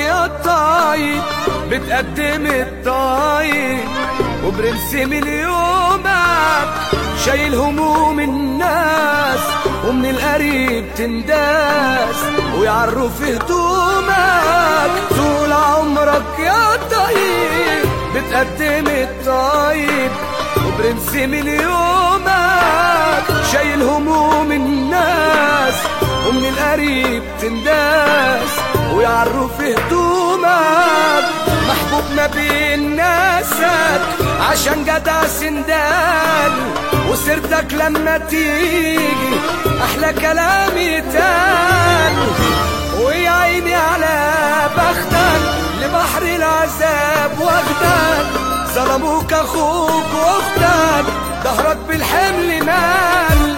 يا الطيب بتقدم الطيب وبرنس من يومك شايل هموم الناس ومن القريب تنداس ويعروا في هدومك طول عمرك يا طيب بتقدم الطيب وبرنس من يومك شايل هموم الناس ومن القريب تنداس ويعروا في هدومك محبوب ما بين ناسك عشان جدع سندال وسيرتك لما تيجي احلى كلام يتقال ويا عيني على بختك لبحر العذاب واخدك ظلموك اخوك واختك ظهرك بالحمل مال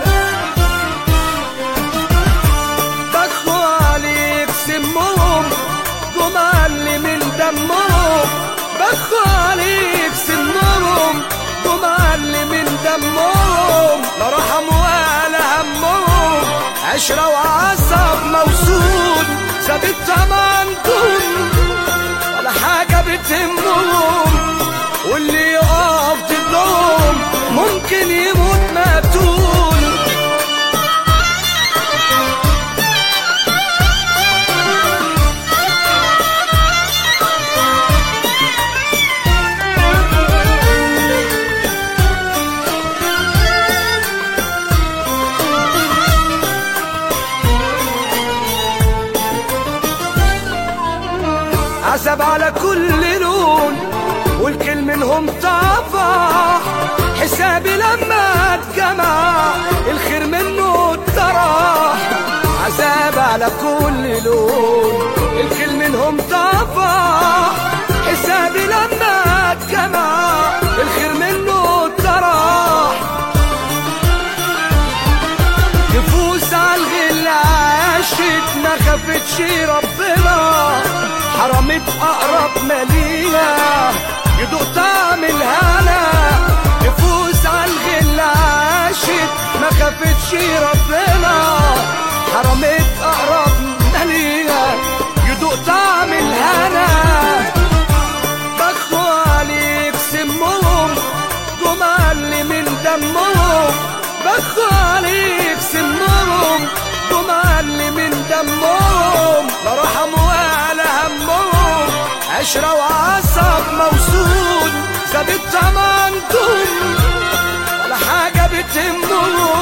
ضخوا عليك سمهم جمال من دمهم بخوا عليك سمهم جمال من دمهم لا رحم ولا همهم عشرة وعصب موصول ثابت تمنتهم ولا حاجة بتهمهم واللي يقف ضدهم ممكن يموت مقتول عذاب على كل لون والكل منهم طفح حسابي لما اتجمع الخير منه اتطرح عذاب على كل لون الكل منهم طفح حسابي لما اتجمع الخير منه اتطرح نفوس عالغل عاشت ما خفتش ربنا حرمت اقرب مالية يدوق طعم الهنا نفوس عالغل عاشت ما خفتش ربنا حرمت اقرب مالية يدوق طعم الهنا بخوا عليك سمهم جمال من دمهم بخوا عليك سمهم جمال من دمهم لا رحم ولا همهم عشرة وعصب موصول ثابت تمنتهم ولا حاجة بتهمهم